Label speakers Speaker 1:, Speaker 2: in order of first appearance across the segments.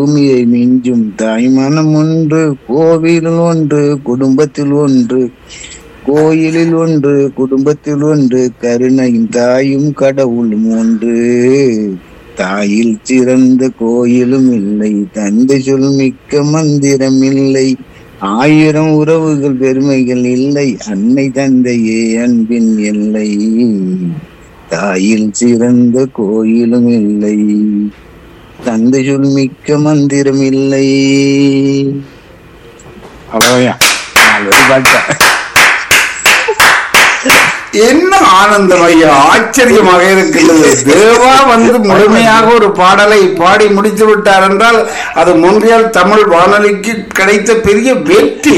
Speaker 1: பூமியை மிஞ்சும் தாய்மனம் ஒன்று கோவிலில் ஒன்று குடும்பத்தில் ஒன்று கோயிலில் ஒன்று குடும்பத்தில் ஒன்று கருணையும் தாயும் கடவுளும் ஒன்று தாயில் சிறந்த கோயிலும் இல்லை தந்தை சொல் மிக்க மந்திரம் இல்லை ஆயிரம் உறவுகள் பெருமைகள் இல்லை அன்னை தந்தையே அன்பின் எல்லை தாயில் சிறந்த கோயிலும் இல்லை தந்தை சொல் மிக்க மந்திரம் இல்லை அவ்வளோயா
Speaker 2: என்ன ஆனந்தம் ஐயா ஆச்சரியமாக இருக்கின்றது தேவா வந்து முழுமையாக ஒரு பாடலை பாடி முடித்து விட்டார் என்றால் அது மொன்றியால் தமிழ் வானொலிக்கு கிடைத்த பெரிய வெற்றி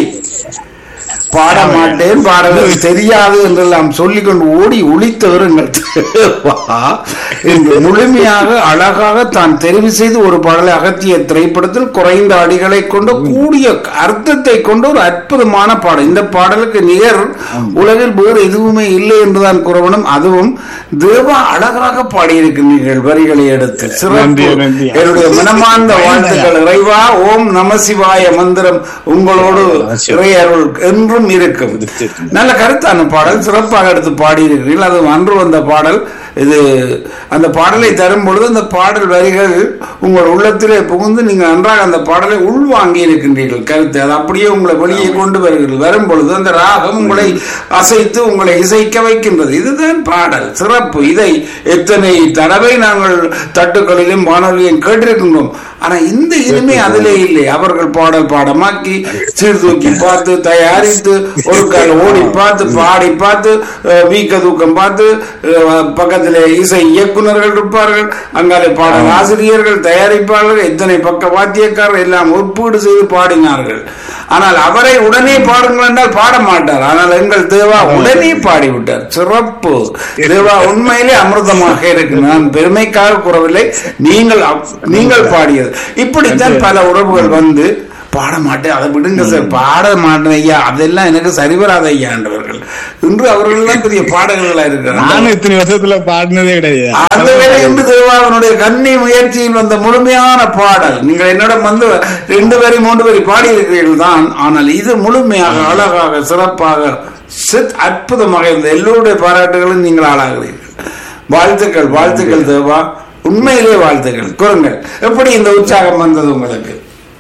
Speaker 2: பாட மாட்டேன் பாடல் தெரியாது என்றெல்லாம் சொல்லிக்கொண்டு ஓடி ஒளித்தவர் எங்கள் தேவா என்று முழுமையாக அழகாக தான் தெரிவு செய்து ஒரு பாடலை அகத்திய திரைப்படத்தில் குறைந்த அடிகளை கொண்ட கூடிய அர்த்தத்தை கொண்ட ஒரு அற்புதமான பாடல் இந்த பாடலுக்கு நிகர் உலகில் வேறு எதுவுமே இல்லை என்றுதான் கூறவனும் அதுவும் தேவா அழகாக பாடியிருக்கின்றீர்கள் வரிகளை எடுத்து சிறப்பு
Speaker 1: நன்றி, நன்றி.
Speaker 2: என்னுடைய மனமார்ந்த வாழ்த்துக்கள் இறைவா ஓம் நம சிவாய மந்திரம் உங்களோடு இறையருள் என்றும் இருக்கும் நல்ல கருத்தான பாடல் சிறப்பாக எடுத்து பாடியிருக்கிறீர்கள் அது அன்று வந்த பாடல் இது அந்த பாடலை தரும் பொழுது அந்த பாடல் வரிகள் உங்கள் உள்ளத்திலே புகுந்து நீங்கள் நன்றாக அந்த பாடலை உள்வாங்கி இருக்கின்றீர்கள் கருத்து அது அப்படியே உங்களை வெளியே கொண்டு வருகிறது வரும் பொழுது அந்த ராகம் உங்களை அசைத்து உங்களை இசைக்க வைக்கின்றது இதுதான் பாடல் சிறப்பு இதை எத்தனை தடவை நாங்கள் தட்டுக்களிலும் வானொலியும் கேட்டிருக்கின்றோம் ஆனா இந்த இனிமே அதிலே இல்லை அவர்கள் பாடல் பாடமாக்கி சீர்தூக்கி பார்த்து தயாரித்து ஒரு கால் ஓடி பார்த்து பாடி பார்த்து அஹ், வீக்க தூக்கம் பார்த்து அஹ், பக்கத்திலே இசை இயக்குனர்கள் இருப்பார்கள் அங்காலே பாடல் ஆசிரியர்கள் தயாரிப்பாளர்கள் எத்தனை பக்க வாத்தியக்காரர் எல்லாம் ஒப்பீடு செய்து பாடினார்கள் ஆனால் அவரை உடனே பாடுங்கள் என்றால் பாட மாட்டார் ஆனால் எங்கள் தேவா உடனே பாடிவிட்டார் சிறப்பு தேவா உண்மையிலே அமிர்தமாக இருக்கு நான் பெருமைக்காக கூறவில்லை நீங்கள் அப்- நீங்கள் பாடியது இப்படித்தான் பல உறவுகள் வந்து பாட மாட்டேன் அதை விடுங்க சார் பாட மாட்டேன் ஐயா அதெல்லாம் எனக்கு சரிவராத ஐயா என்றவர்கள் இன்று அவர்கள் எல்லாம் பெரிய பாடகர்களா இருக்கிறாங்க
Speaker 1: நானும் இத்தனை வருஷத்துல பாடினதே கிடையாது
Speaker 2: அந்த வேலை என்று தேவாவினுடைய கன்னி முயற்சியில் வந்த முழுமையான பாடல் நீங்கள் என்னிடம் வந்து ரெண்டு வரி மூன்று வரி பாடி இருக்கிறீர்கள் தான் ஆனால் இது முழுமையாக அழகாக சிறப்பாக சித் அற்புதமாக இருந்த எல்லோருடைய பாராட்டுகளும் நீங்கள் ஆளாகிறீர்கள் வாழ்த்துக்கள் வாழ்த்துக்கள் தேவா உண்மையிலே வாழ்த்துக்கள் கூறுங்கள் எப்படி இந்த உற்சாகம் வந்தது உங்களுக்கு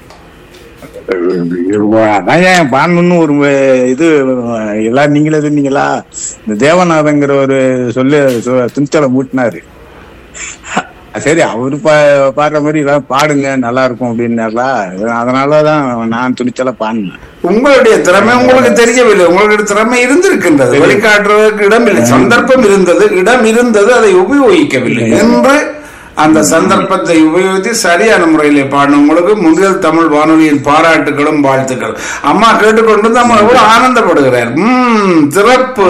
Speaker 1: அதான் ஏன் பாடணும்னு ஒரு வே- இது எல்லாம் நீங்களே சொன்னீங்களா இந்த தேவநாதங்கிற ஒரு சொல்லு சொ- துணிச்சலை மூட்டினாரு சரி அவரு பா பாடுற மாதிரி எல்லாம் பாடுங்க நல்லா இருக்கும் அப்படின்னாங்களா அதனாலதான் நான் துணிச்சலா பாடினேன்
Speaker 2: உங்களுடைய திறமை உங்களுக்கு தெரியவில்லை உங்களுடைய திறமை இருந்திருக்கின்றது வெளிக்காட்டுறதுக்கு இடம் இல்லை சந்தர்ப்பம் இருந்தது இடம் இருந்தது அதை உபயோகிக்கவில்லை என்று அந்த சந்தர்ப்பத்தை உபயோகித்து சரியான முறையிலே பாடினவங்களுக்கு முதல் தமிழ் வானொலியின் பாராட்டுகளும் வாழ்த்துக்கள் அம்மா கேட்டுக்கொண்டு நம்ம கூட ஆனந்தப்படுகிறார் உம் சிறப்பு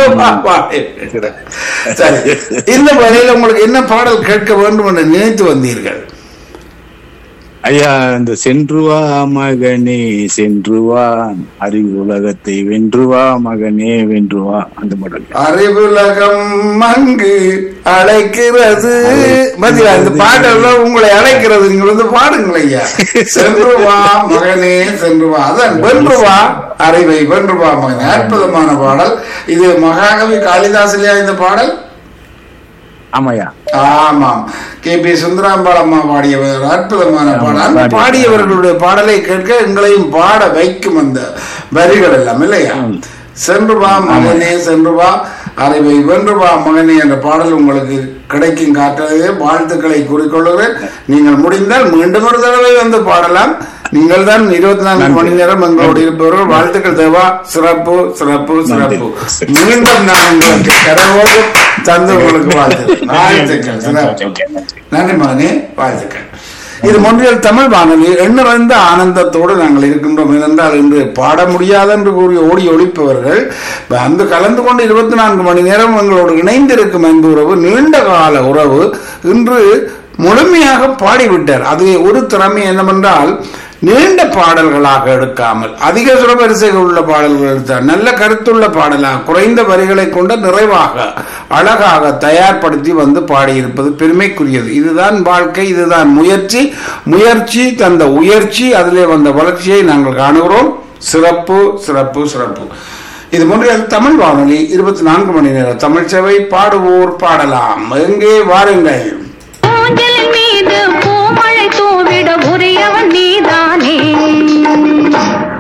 Speaker 2: சரி இந்த வகையில் உங்களுக்கு என்ன பாடல் கேட்க வேண்டும் என்று நினைத்து வந்தீர்கள்
Speaker 1: ஐயா இந்த சென்று வா மகனே சென்று வா அறிவு உலகத்தை வென்று வா மகனே வென்று வா அந்த மாடல்
Speaker 2: அறிவுலகம் மங்கு அழைக்கிறது மதியா இந்த பாட்டெல்லாம் உங்களை அழைக்கிறது நீங்கள் வந்து பாடுங்கள் ஐயா சென்று வா மகனே சென்று வா அதான் வென்று வா அறிவை வென்று வா மகனே அற்புதமான பாடல் இது மகாகவி காளிதாசிலையா இந்த பாடல்
Speaker 1: ஆமாய்யா
Speaker 2: ஆமாம் கே பி சுந்தராம்பாள் அம்மா பாடியவர் அற்புதமான பாடல் அந்த பாடியவர்களுடைய பாடலை கேட்க எங்களையும் பாட வைக்கும் அந்த வரிகள் எல்லாம் இல்லையா சென்று வா மகனே சென்று வா அறிவை வென்று வா மகனே என்ற பாடல் உங்களுக்கு கிடைக்கும் காற்றலையே வாழ்த்துக்களை கூறிக்கொள்கிறேன் நீங்கள் முடிந்தால் மீண்டும் ஒரு தடவை வந்து பாடலாம் நீங்கள் தான் இருபத்தி நான்கு மணி நேரம் எங்களோடு இருப்பவர்கள் வாழ்த்துக்கள் தேவா சிறப்பு சிறப்பு சிறப்பு மீண்டும் நான் உங்களுக்கு கரவோடு தந்து உங்களுக்கு வாழ்த்துக்கள் வாழ்த்துக்கள் சிறப்பு நன்றி மகனே வாழ்த்துக்கள் இது மொன்றியல் தமிழ் வானொலி எண்ணிறந்த ஆனந்தத்தோடு நாங்கள் இருக்கின்றோம் ஏனென்றால் இன்று பாட முடியாது என்று கூறி ஓடி ஒழிப்பவர்கள் வந்து கலந்து கொண்டு இருபத்தி நான்கு மணி நேரம் எங்களோடு இணைந்திருக்கும் அன்பு உறவு நீண்ட கால உறவு இன்று முழுமையாக பாடிவிட்டார் அது ஒரு திறமை என்னவென்றால் நீண்ட பாடல்களாக எடுக்காமல் அதிக சுரவரிசைகள் உள்ள பாடல்கள் எடுத்தார் நல்ல கருத்துள்ள பாடலாக குறைந்த வரிகளை கொண்ட நிறைவாக அழகாக தயார்படுத்தி வந்து பாடியிருப்பது பெருமைக்குரியது இதுதான் வாழ்க்கை இதுதான் முயற்சி முயற்சி தந்த உயர்ச்சி அதிலே வந்த வளர்ச்சியை நாங்கள் காணுகிறோம் சிறப்பு சிறப்பு சிறப்பு இது போன்ற தமிழ் வானொலி இருபத்தி நான்கு மணி நேரம் தமிழ் சேவை பாடுவோர் பாடலாம் எங்கே வாருங்கள்
Speaker 3: ஊஞ்சலில்